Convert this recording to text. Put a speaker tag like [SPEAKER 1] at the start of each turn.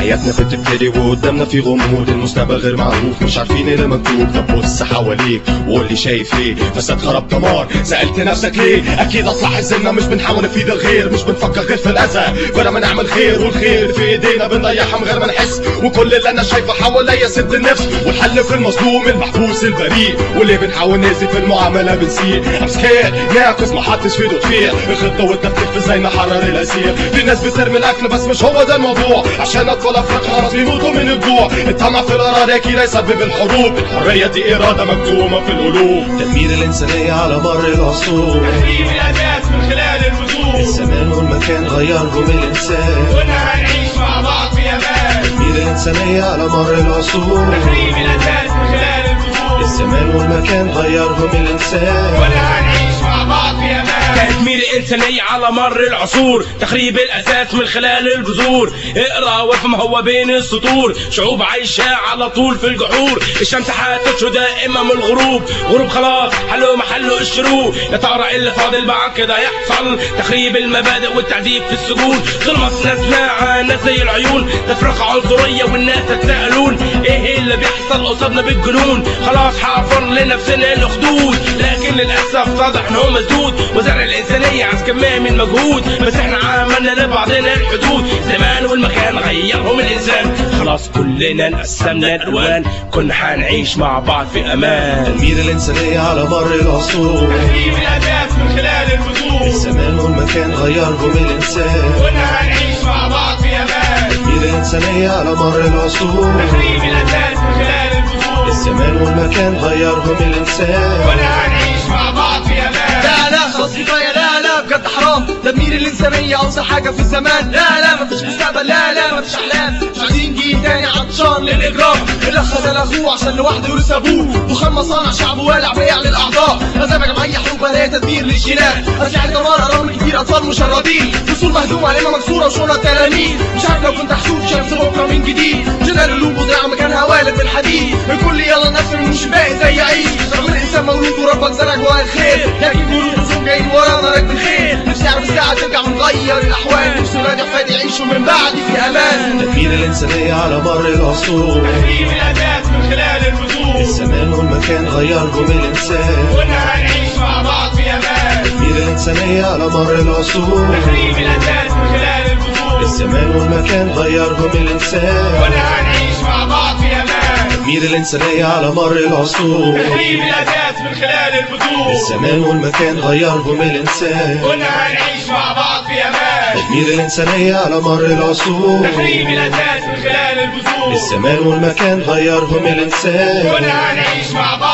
[SPEAKER 1] حياتنا بتبتدي وقدامنا في غموض المستقبل غير معروف مش عارفين ايه اللي مكتوب طب بص حواليك وقول لي شايف ايه فساد خراب دمار سألت نفسك ليه اكيد اصلا حزنا مش بنحاول نفيد الغير مش بنفكر غير في الاذى كنا ما نعمل خير والخير اللي في ايدينا بنضيعها من غير ما نحس وكل اللي انا شايفه حواليا سد النفس والحل في المظلوم المحبوس البريء واللي بنحاول نأذي في المعامله بنسيء I'm scared ناقص ما حدش في ايده تفيق الخطه والتفكير في ازاي نحرر الاسير في ناس بترمي الاكل بس مش هو ده الموضوع عشان اطفال افريقيا خلاص بيموتوا من الجوع الطمع في الاراضي اكيد هيسبب الحروب الحريه دي اراده مكتومه في القلوب
[SPEAKER 2] تدمير الإنسانية على مر العصور
[SPEAKER 3] تهريب الأساس من خلال البذور
[SPEAKER 2] الزمان والمكان غيرهم الإنسان
[SPEAKER 3] كنا هنعيش مع بعض في أمان
[SPEAKER 2] تدمير الإنسانية على مر العصور
[SPEAKER 3] تهريب الأساس من خلال البذور
[SPEAKER 2] الزمان والمكان غيرهم الإنسان
[SPEAKER 3] كنا هنعيش مع بعض في أمان
[SPEAKER 4] تدمير الإنسانية على مر العصور تخريب الأساس من خلال الجذور اقرأ وافهم هو بين السطور شعوب عايشة على طول في الجحور الشمس هتشهد دائما من الغروب غروب خلاص حلو محله الشروق يا ترى إيه اللي فاضل بعد كده يحصل تخريب المبادئ والتعذيب في السجون ظلمت ناس مع ناس زي العيون تفرقة عنصرية والناس تتساءلون ايه اللي بيحصل قصادنا بالجنون خلاص حفر لنفسنا الخدود لكن للأسف واضح ان هو مسدود وزرع الإنسانية عايز كمية من مجهود بس احنا عملنا لبعضنا الحدود زمان والمكان غيرهم الإنسان خلاص كلنا انقسمنا الألوان كنا هنعيش مع بعض في أمان
[SPEAKER 2] تدمير الإنسانية على مر العصور
[SPEAKER 3] تهريب الأساس من خلال البذور
[SPEAKER 2] الزمان والمكان غيرهم الإنسان
[SPEAKER 3] كنا هنعيش مع بعض في أمان
[SPEAKER 2] تدمير الإنسانية على مر العصور
[SPEAKER 3] تهريب الأساس من خلال البذور
[SPEAKER 2] الزمان والمكان غيرهم الإنسان
[SPEAKER 3] كنا هنعيش مع بعض في أمان
[SPEAKER 5] لا لا خلاص كفايه لا لا بجد حرام تدمير الانسانيه اوسع حاجه في الزمان لا لا مفيش مستقبل لا لا مفيش احلام مش عايزين جيل تاني عطشان للاجرام الاخ ده لاخوه عشان لوحده يورث ابوه دخان مصانع شعبه والع بيع للاعضاء لازم جمعيه حروب هي تدمير للجينات اسلحه دمار ارام كتير اطفال مشردين فصول مهدومه علامه مكسوره وشرط تلاميذ مش عارف لو كنت هشوف شمس بكره من جديد جنرال القلوب وضيع مكانها والد الحديد الكل يلا نفس مش باقي زي عيش رغم الانسان مولود وربك زرع جواه الخير لكن جنود رسوم جايين ورا نارك بالخير نفسي اعرف الساعه ترجع ونغير الاحوال نفسي ولاد احفادي يعيشوا من بعد في امان
[SPEAKER 2] تدمير الإنسانية على مر العصور
[SPEAKER 3] تهريب الأساس من خلال البذور
[SPEAKER 2] الزمان والمكان غيرهم الإنسان
[SPEAKER 3] كنا هنعيش مع بعض في أمان
[SPEAKER 2] تدمير الإنسانية على مر العصور
[SPEAKER 3] تهريب الأساس من خلال البذور
[SPEAKER 2] الزمان والمكان غيرهم الإنسان
[SPEAKER 3] كنا هنعيش مع بعض في أمان
[SPEAKER 2] تدمير الإنسانية على مر العصور
[SPEAKER 3] تهريب الأساس من خلال البذور
[SPEAKER 2] الزمان والمكان غيرهم الإنسان
[SPEAKER 3] كنا هنعيش مع بعض في أمان
[SPEAKER 2] تدمير الإنسانية على مر العصور
[SPEAKER 3] تهريب الأساس من خلال البذور
[SPEAKER 2] الزمان والمكان غيرهم الإنسان
[SPEAKER 3] كنا هنعيش مع بعض